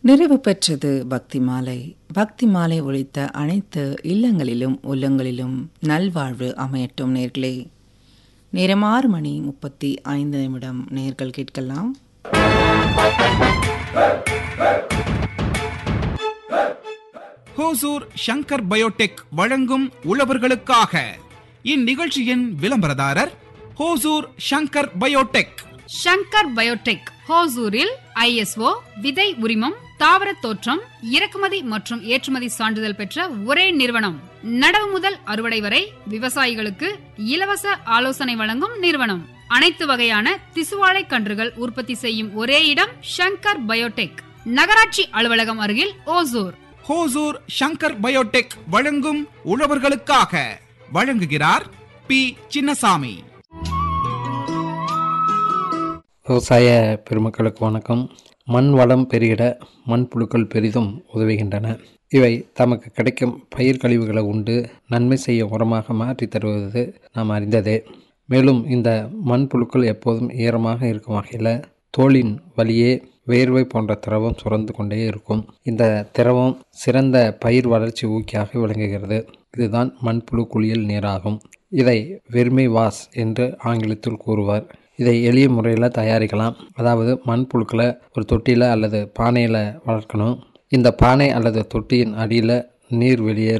நிறைவு பெற்றது பக்தி மாலை பக்தி மாலை ஒழித்த அனைத்து இல்லங்களிலும் உள்ளங்களிலும் நல்வாழ்வு அமையட்டும் நேர்களே நேரம் ஆறு மணி முப்பத்தி ஐந்து நிமிடம் நேர்கள் கேட்கலாம் ஹோசூர் ஷங்கர் பயோடெக் வழங்கும் உழவர்களுக்காக இந்நிகழ்ச்சியின் விளம்பரதாரர் ஹோசூர் ஷங்கர் பயோடெக் ஷங்கர் பயோடெக் ஹோசூரில் ஐஎஸ்ஓ விதை உரிமம் தாவர தோற்றம் இறக்குமதி மற்றும் ஏற்றுமதி சான்றிதழ் பெற்ற ஒரே நிறுவனம் நடவு முதல் அறுவடை வரை விவசாயிகளுக்கு இலவச ஆலோசனை வழங்கும் நிறுவனம் அனைத்து வகையான திசுவாழை கன்றுகள் உற்பத்தி செய்யும் ஒரே இடம் ஷங்கர் பயோடெக் நகராட்சி அலுவலகம் அருகில் ஓசூர் ஹோசூர் ஷங்கர் பயோடெக் வழங்கும் உழவர்களுக்காக வழங்குகிறார் பி சின்னசாமி விவசாய பெருமக்களுக்கு வணக்கம் மண் வளம் பெருகிட மண்புழுக்கள் பெரிதும் உதவுகின்றன இவை தமக்கு கிடைக்கும் பயிர் கழிவுகளை உண்டு நன்மை செய்ய உரமாக மாற்றி தருவது நாம் அறிந்ததே மேலும் இந்த மண்புழுக்கள் எப்போதும் ஈரமாக இருக்கும் வகையில் தோலின் வழியே வேர்வை போன்ற திரவம் சுரந்து கொண்டே இருக்கும் இந்த திரவம் சிறந்த பயிர் வளர்ச்சி ஊக்கியாக விளங்குகிறது இதுதான் மண்புழு குளியல் நீராகும் இதை வெர்மி வாஸ் என்று ஆங்கிலத்தில் கூறுவார் இதை எளிய முறையில் தயாரிக்கலாம் அதாவது மண்புழுக்களை ஒரு தொட்டியில் அல்லது பானையில் வளர்க்கணும் இந்த பானை அல்லது தொட்டியின் அடியில் நீர் வெளியே